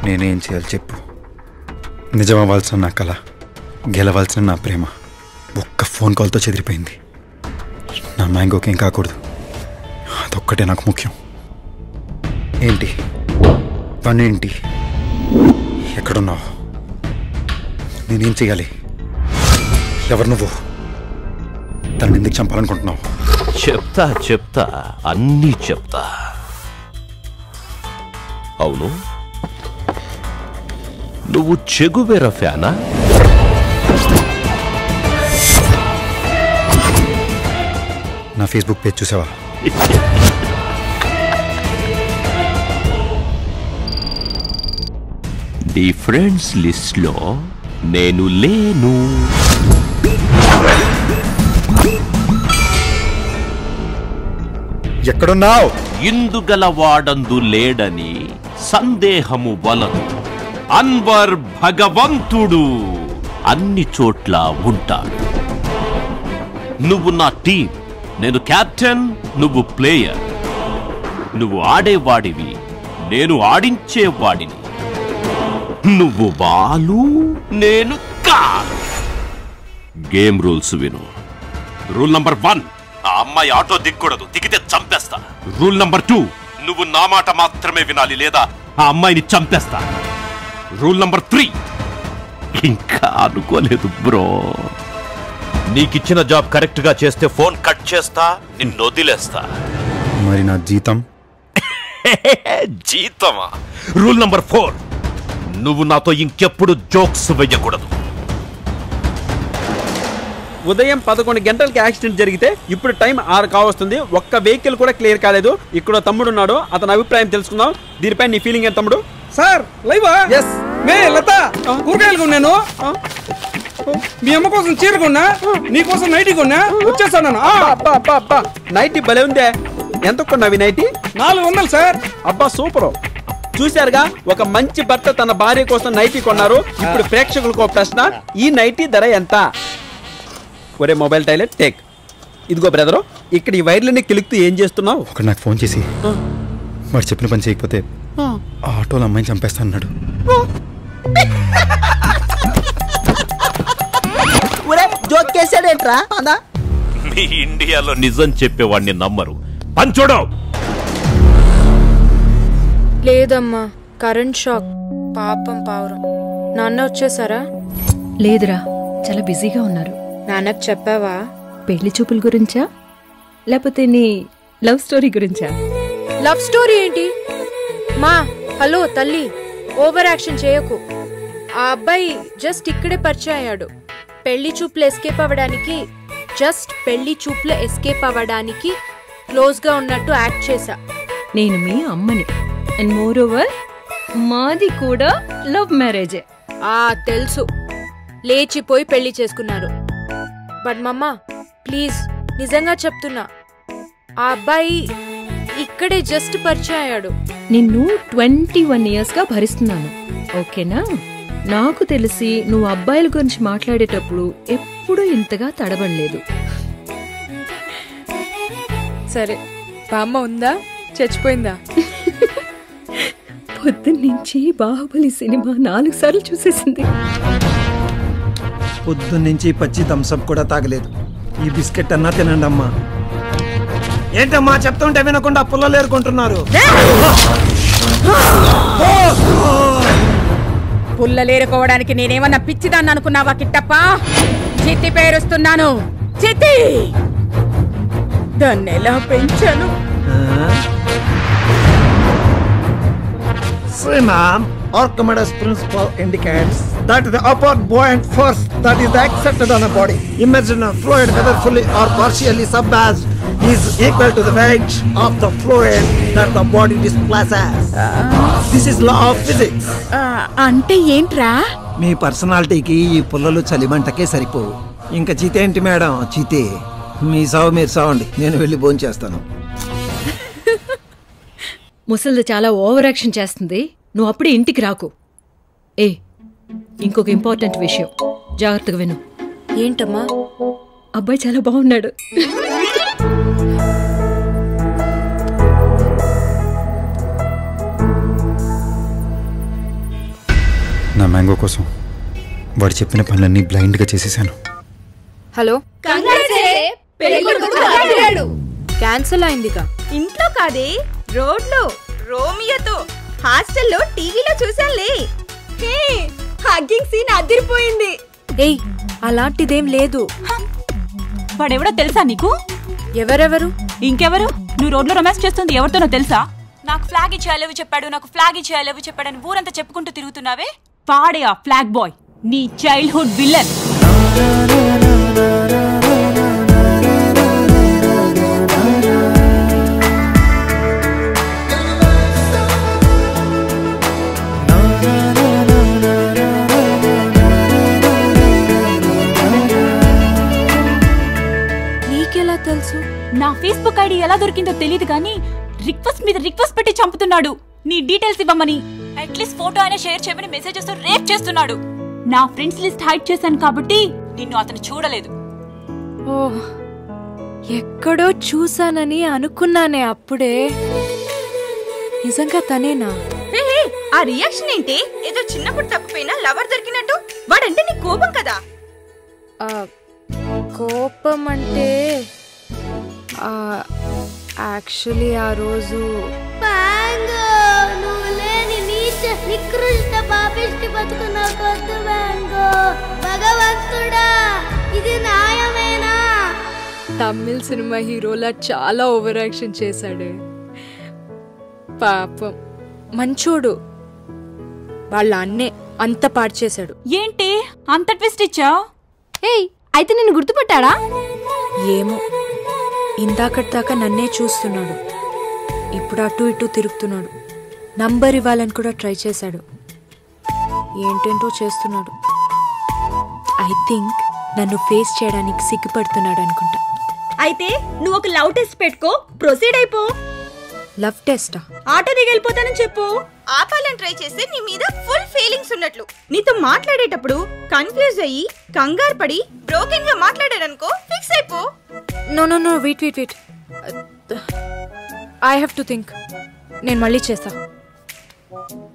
నేనేం చేయాలి చెప్పు నిజం అవ్వాల్సిన నా కళ గెలవాల్సిన నా ప్రేమ ఒక్క ఫోన్ కాల్తో చెదిరిపోయింది నా మ్యాంగోకి ఏం కాకూడదు అదొక్కటే నాకు ముఖ్యం ఏంటి పని ఏంటి ఎక్కడున్నావు నేనేం చేయాలి ఎవరు నువ్వు తనని ఎందుకు చంపాలనుకుంటున్నావు చెప్తా చెప్తా అన్నీ చెప్తా అవును నువ్వు చెగువేర ఫ్యానా నా ఫేస్బుక్ పేజ్ చూసావా నీ ఫ్రెండ్స్ లిస్ట్ లో నేను లేను ఎక్కడున్నావు ఇందుగలవాడందు లేడని సందేహము వలదు అన్వర్ భగవంతుడు అన్ని చోట్ల ఉంటాడు నువ్వు నా టీం నేను కెప్టెన్ నువ్వు ప్లేయర్ నువ్వు ఆడేవాడివి నేను ఆడించేవాడిని నువ్వు బాలు నేను కాల్ గేమ్ రూల్స్ విను రూల్ నంబర్ వన్ ఆ అమ్మాయి ఆటో దిక్కూడదు దిగితే చంపేస్తా రూల్ నంబర్ టూ నువ్వు నా మాట మాత్రమే వినాలి లేదా ఆ అమ్మాయిని చంపేస్తా రూల్ నంబర్ త్రీ ఇంకా అనుకోలేదు బ్రో నీకిచ్చిన జాబ్ కరెక్ట్ గా చేస్తే ఫోన్ కట్ చేస్తా నిన్ను వదిలేస్తా మరి నా జీతం జీతమా రూల్ నంబర్ ఫోర్ నువ్వు నాతో ఇంకెప్పుడు జోక్స్ వెయ్యకూడదు ఉదయం పదకొండు గంటలకి యాక్సిడెంట్ జరిగితే ఇప్పుడు టైం ఆరు కావస్తుంది ఒక్క వెహికల్ కూడా క్లియర్ కాలేదు ఇక్కడ తమ్ముడు ఉన్నాడు అతని అభిప్రాయం తెలుసుకుందాం దీనిపై నీ ఫీలింగ్ ఏంటి తమ్ముడు సార్ లైవా ఎస్ మే లత కూరగాయలు కొన్నాను మీ అమ్మ కోసం చీర కొన్నా నీ కోసం నైటీ కొన్నా వచ్చేసాను నేను. ఆ, అబ్బా అబ్బా అబ్బా నైటీ భలే ఉందే ఎంత కొన్నావి నైటీ నాలుగు వందలు సార్ అబ్బా సూపర్ చూశారుగా ఒక మంచి భర్త తన భార్య కోసం నైటీ కొన్నారు ఇప్పుడు ప్రేక్షకులకు ఒక ప్రశ్న ఈ నైటీ ధర ఎంత ఒరే మొబైల్ టైలెట్ టేక్ ఇదిగో బ్రదరు ఇక్కడ ఈ వైర్లన్నీ కిలుక్తూ ఏం చేస్తున్నావు ఒకడు నాకు ఫోన్ చేసి వాడు చెప్పిన పని చేయకపోతే ఆ ఆటోలో అమ్మాయిని చంపేస్తా అన్నాడు ఒరే జోక్ కేసాడేంట్రా అదా మీ ఇండియాలో నిజం చెప్పేవాడిని నమ్మరు పంచోడు లేదమ్మా కరెంట్ షాక్ పాపం పావురం నాన్న వచ్చేసారా లేదురా చాలా బిజీగా ఉన్నారు నాన్నకు చెప్పావా పెళ్లి చూపుల గురించా లేకపోతే నీ లవ్ స్టోరీ గురించా లవ్ స్టోరీ ఏంటి మా హలో తల్లి ఓవర్ యాక్షన్ చేయకు ఆ అబ్బాయి జస్ట్ ఇక్కడే పరిచయం అయ్యాడు పెళ్లి చూపులు ఎస్కేప్ అవ్వడానికి జస్ట్ పెళ్లి చూపులు ఎస్కేప్ అవ్వడానికి క్లోజ్ గా ఉన్నట్టు యాక్ట్ చేశా నేను మీ అమ్మని అండ్ మోర్ ఓవర్ మాది కూడా లవ్ మ్యారేజే ఆ తెలుసు లేచిపోయి పెళ్లి చేసుకున్నారు బట్ మమ్మ ప్లీజ్ నిజంగా చెప్తున్నా ఆ అబ్బాయి ఇక్కడే జస్ట్ పరిచయం అయ్యాడు నిన్ను ట్వంటీ వన్ ఇయర్స్గా భరిస్తున్నాను ఓకేనా నాకు తెలిసి నువ్వు అబ్బాయిల గురించి మాట్లాడేటప్పుడు ఎప్పుడూ ఇంతగా తడబడలేదు సరే బామ్మ ఉందా చచ్చిపోయిందా పొద్దున్నుంచి బాహుబలి సినిమా నాలుగు సార్లు చూసేసింది పొద్దున్నుంచి పచ్చి థమ్స్అప్ కూడా తాగలేదు ఈ బిస్కెట్ అన్నా తినండి అమ్మా ఏంటమ్మా చెప్తుంటే వినకుండా పుల్లలు ఏరుకుంటున్నారు పుల్లలేరుకోవడానికి నేనేమన్నా పిచ్చిదాన్ని అనుకున్నావా కిట్టప్ప చిత్తి పేరుస్తున్నాను చిత్తి దాన్ని ఎలా పెంచాను See, ma'am, Archimedes principle indicates that the upward buoyant force that is accepted on a body, imagine a fluid whether fully or partially submerged, is equal to the weight of the fluid that the body displaces. This is law of physics. ఆ, అంటే ఏంట్రా మీ పర్సనాలిటీకి ఈ పుల్లలు చలిమంటకే సరిపోవు ఇంకా చితేంటి madam చితే మీ సావు మీరు సావండి నేను వెళ్ళి భోంచేస్తాను ముసలిది చాలా ఓవర్ యాక్షన్ చేస్తుంది నువ్వు అప్పుడే ఇంటికి రాకు ఏ ఇంకొక ఇంపార్టెంట్ విషయం జాగ్రత్తగా విను ఏంటమ్మా అబ్బాయి చాలా బాగున్నాడు నా మ్యాంగో కోసం వాడు చెప్పిన పనులన్నీ బ్లైండ్గా చేసేసాను హలో క్యాన్సిల్ అయిందిగా ఇంట్లో కాదే రోడ్లో రోమియోతో హాస్టల్లో టీవీలో చూసానులే హే హగ్గింగ్ సీన్ అదిరిపోయింది ఏయ్ అలాంటిదేం లేదు వాడెవడో తెలుసా నీకు ఎవరెవరు ఇంకెవరు నువ్వు రోడ్లో రొమాన్స్ చేస్తుంది ఎవరితోనో తెలుసా నాకు ఫ్లాగ్ ఇచ్చి అలవి చెప్పాడు నాకు ఫ్లాగ్ ఇచ్చి అలవి చెప్పాడని ఊరంతా చెప్పుకుంటూ తిరుగుతున్నావే పాడే ఆ ఫ్లాగ్ బాయ్ నీ చైల్డ్హుడ్ విల్లన్ నీకెలా తెలుసు నా ఫేస్బుక్ ఐడి ఎలా దొరికిందో తెలియదు కానీ రిక్వెస్ట్ మీద రిక్వెస్ట్ పెట్టి చంపుతున్నాడు నీ డీటెయిల్స్ ఇవ్వమని అట్లీస్ట్ ఫోటో అయినా షేర్ చేయమని మెసేజెస్ రేప్ చేస్తున్నాడు నా ఫ్రెండ్స్ లిస్ట్ హైడ్ చేశాను కాబట్టి నిన్ను అతను చూడలేదు ఓ ఎక్కడో చూసానని అనుకున్నానే అప్పుడే నిజంగా తనేనా హే, హే, ఆ రియాక్షన్ ఏంటి ఏదో చిన్నప్పుడు తప్పిపోయినా లవర్ దొరికినట్టు వాడంటే నీ కోపం కదా ఆ, కోపం అంటే యాక్చువల్లీ ఆ రోజు బ్యాంగో నువ్వు లేని నీచ నికృష్ట పాపిష్టి బతుకు నాకొద్దు బ్యాంగో భగవంతుడా ఇది న్యాయమేనా తమిళ్ సినిమా హీరోలా చాలా ఓవర్ యాక్షన్ చేశాడే పాపం మంచోడు వాళ్ళ అన్నే అంత పాడు చేశాడు ఏంటి అంత ట్విస్ట్ ఇచ్చావు ఏయ్ అయితే నిన్ను గుర్తుపట్టాడా ఏమో ఇందాకటి దాకా నన్నే చూస్తున్నాడు ఇప్పుడు అటు ఇటు తిరుగుతున్నాడు నంబర్ ఇవ్వాలని కూడా ట్రై చేశాడు ఏంటేంటో చేస్తున్నాడు ఐ థింక్ నన్ను ఫేస్ చేయడానికి సిగ్గుపడుతున్నాడు అనుకుంటా అయితే నువ్వు ఒక లవ్ టెస్ట్ పెట్టుకో ప్రొసీడ్ అయిపో లవ్ టెస్టా ఆటో దిగి వెళ్ళిపోతానని చెప్పు ఆపాలని ట్రై చేస్తే నీ మీద ఫుల్ ఫీలింగ్స్ ఉన్నట్లు నీతో మాట్లాడేటప్పుడు కన్ఫ్యూజ్ అయ్యి కంగారు పడి బ్రోకెన్ గా మాట్లాడారనుకో ఫిక్స్ అయిపో no no no wait wait wait I have to think నేను మళ్ళీ చేస్తా